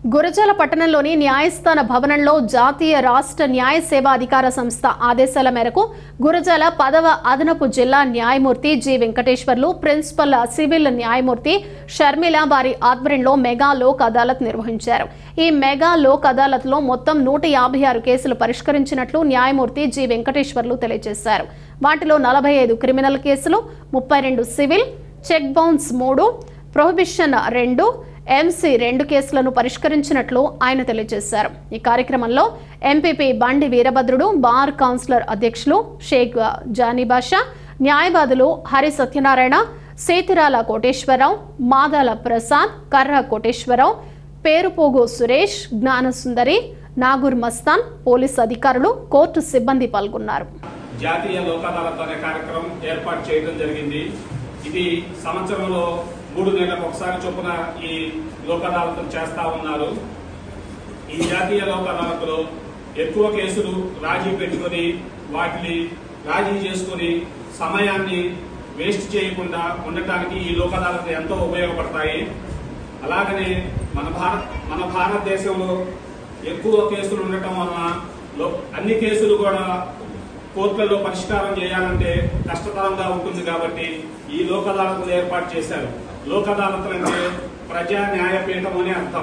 గురజాల పట్టణంలోని న్యాయస్థాన భవనంలో జాతీయ రాష్ట్ర న్యాయ సేవా అధికార సంస్థ ఆదేశాల మేరకు గురజాల పదవ అదనపు జిల్లా న్యాయమూర్తి జి వెంకటేశ్వర్లు ప్రిన్సిపల్ సివిల్ న్యాయమూర్తి షర్మిల వారి ఆధ్వర్యంలో మెగా లోక్ అదాలత్ నిర్వహించారు ఈ మెగా లోక్ అదాలత్ లో మొత్తం నూట యాభై ఆరు కేసులు పరిష్కరించినట్లు న్యాయమూర్తి జి వెంకటేశ్వర్లు తెలియజేశారు వాటిలో నలభై ఐదు క్రిమినల్ కేసులు ముప్పై రెండు సివిల్ చెక్ బౌన్స్ మూడు ప్రొహిబిషన్ రెండు ఎంసీ రెండు కేసులను పరిష్కరించినట్లు ఆయన తెలియజేశారు ఈ కార్యక్రమంలో ఎంపీపీ బండి వీరభద్రుడు బార్ కౌన్సిలర్ అధ్యక్షులు షేక్ జానీ బాషా న్యాయవాదులు హరి సత్యనారాయణ సేతిరాల కోటేశ్వరరావు మాదాల ప్రసాద్ కర్ర కోటేశ్వరరావు పేరుపోగు సురేష్ జ్ఞానసుందరి నాగూర్ మస్తాన్ పోలీస్ అధికారులు కోర్టు సిబ్బంది పాల్గొన్నారు జాతీయ లోక్ అదాలత్ అనే కార్యక్రమం ఏర్పాటు చేయడం జరిగింది ఇది సంవత్సరంలో మూడు నెలలకు ఒకసారి చొప్పున ఈ లోక్ అదాలత్ చేస్తా ఉన్నారు ఈ జాతీయ లోక్ అదాలత్లో ఎక్కువ కేసులు రాజీ పెట్టుకొని వాటిని రాజీ చేసుకొని సమయాన్ని వేస్ట్ చేయకుండా ఉండటానికి ఈ లోక్ అదాలత్ ఎంతో ఉపయోగపడతాయి అలాగనే మన భారత్ మన భారతదేశంలో ఎక్కువ కేసులు ఉండటం వలన లో- అన్ని కేసులు కూడా కోర్టులలో పరిష్కారం చేయాలంటే కష్టతరంగా ఉంటుంది కాబట్టి ఈ లోక్ అదాలతులు ఏర్పాటు చేశారు లోక్ అదాలతులు అంటే ప్రజా న్యాయపీఠం అని అర్థం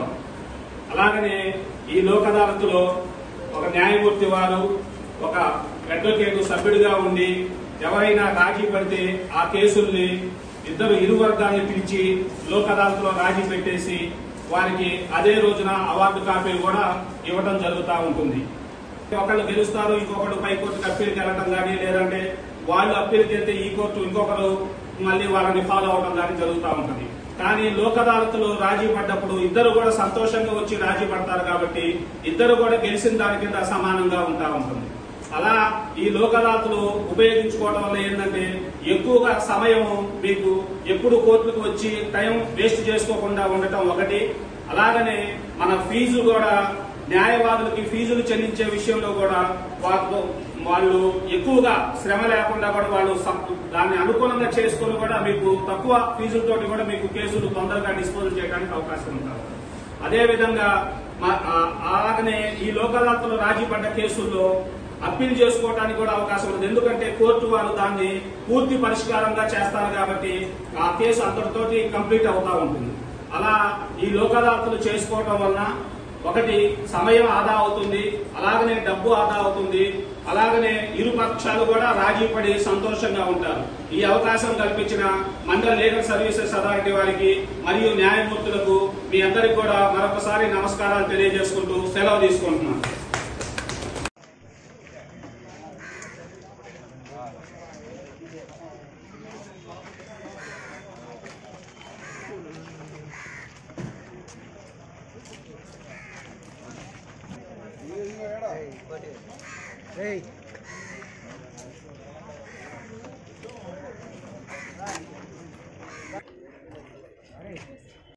అలాగనే ఈ లోక్ అదాలత్లో ఒక న్యాయమూర్తి వారు ఒక అడ్వకేట్ సభ్యుడిగా ఉండి ఎవరైనా రాజీ పడితే ఆ కేసుల్ని ఇద్దరు ఇరు వర్గాన్ని పిలిచి లోక్ అదాలత్లో రాజీ పెట్టేసి వారికి అదే రోజున అవార్డు కాపీలు కూడా ఇవ్వడం జరుగుతూ ఉంటుంది ఒకళ్ళు గెలుస్తారు ఇంకొకరు పై కోర్టుకి అప్పీల్కి వెళ్ళడం కానీ లేదంటే వాళ్ళు అప్పీల్కి వెళ్తే ఈ కోర్టు ఇంకొకరు మళ్ళీ వాళ్ళని ఫాలో అవడం కానీ జరుగుతూ ఉంటుంది కానీ లోక్ అదాలత్లో రాజీ పడ్డప్పుడు ఇద్దరు కూడా సంతోషంగా వచ్చి రాజీ పడతారు కాబట్టి ఇద్దరు కూడా గెలిచిన దాని కింద సమానంగా ఉంటా ఉంటుంది అలా ఈ లోక్ అదాలత్లు ఉపయోగించుకోవడం వల్ల ఏంటంటే ఎక్కువగా సమయం మీకు ఎప్పుడు కోర్టుకు వచ్చి టైం వేస్ట్ చేసుకోకుండా ఉండటం ఒకటి అలాగనే మన ఫీజు కూడా న్యాయవాదులకి ఫీజులు చెల్లించే విషయంలో కూడా వాళ్ళు వాళ్ళు ఎక్కువగా శ్రమ లేకుండా కూడా వాళ్ళు సం- దాన్ని అనుకూలంగా చేసుకుని కూడా మీకు తక్కువ ఫీజులతోటి కూడా మీకు కేసులు తొందరగా డిస్పోజల్ చేయడానికి అవకాశం ఉంటుంది అదే విధంగా మా- ఆ- అలాగనే ఈ లోక్ అదాలత్లో రాజీ పడ్డ కేసుల్లో అప్పీల్ చేసుకోవడానికి కూడా అవకాశం ఉంది ఎందుకంటే కోర్టు వారు దాన్ని పూర్తి పరిష్కారంగా చేస్తారు కాబట్టి ఆ కేసు అంతటితోటి కంప్లీట్ అవుతా ఉంటుంది అలా ఈ లోక్ అదాలత్లు చేసుకోవడం వలన ఒకటి సమయం ఆదా అవుతుంది అలాగనే డబ్బు ఆదా అవుతుంది అలాగనే ఇరు పక్షాలు కూడా రాజీ పడి సంతోషంగా ఉంటారు ఈ అవకాశం కల్పించిన మండల లీగల్ సర్వీసెస్ అథారిటీ వారికి మరియు న్యాయమూర్తులకు మీ అందరికి కూడా మరొకసారి నమస్కారాలు తెలియజేసుకుంటూ సెలవు తీసుకుంటున్నాను Hey.